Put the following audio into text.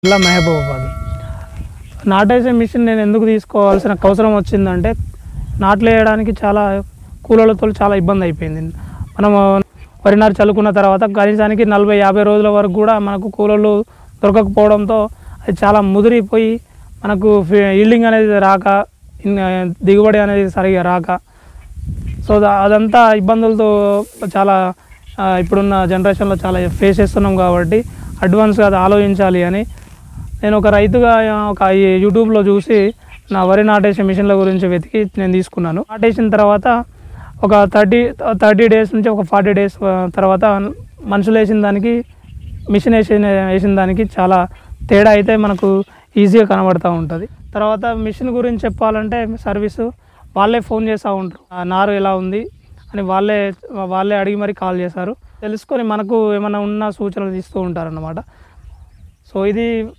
జిల్లా మహబూబాబాద్ నాటేసే మిషన్ నేను ఎందుకు తీసుకోవాల్సిన అవసరం వచ్చిందంటే నాట్లు వేయడానికి చాలా కూలీలతో చాలా ఇబ్బంది అయిపోయింది మనం వరి నారు చల్లుకున్న తర్వాత కనీసానికి నలభై యాభై రోజుల వరకు కూడా మనకు కూలీలు దొరకకపోవడంతో అది చాలా ముదిరిపోయి మనకు ఈల్డింగ్ అనేది రాక ఇన్- దిగుబడి అనేది సరిగా రాక సో దా- అదంతా ఇబ్బందులతో చాలా ఆ, ఇప్పుడున్న జనరేషన్లో చాలా ఫేస్ చేస్తున్నాం కాబట్టి అడ్వాన్స్గా అది ఆలోచించాలి అని నేను ఒక రైతుగా ఆ, ఒక ఈ యూట్యూబ్లో చూసి నా వరి నాటేసే మిషన్ల గురించి వెతికి నేను తీసుకున్నాను నాటేసిన తర్వాత ఒక థర్టీ థర్టీ డేస్ నుంచి ఒక ఫార్టీ డేస్ తర్వాత మనుషులు వేసిన దానికి మిషన్ వేసిన వేసిన దానికి చాలా తేడా అయితే మనకు ఈజీగా కనబడుతూ ఉంటుంది తర్వాత మిషన్ గురించి చెప్పాలంటే సర్వీసు వాళ్ళే ఫోన్ చేస్తూ ఉంటారు ఆ నారు ఎలా ఉంది అని వాళ్ళే వాళ్ళే అడిగి మరి కాల్ చేశారు తెలుసుకొని మనకు ఏమైనా ఉన్న సూచనలు ఇస్తూ ఉంటారన్నమాట సో ఇది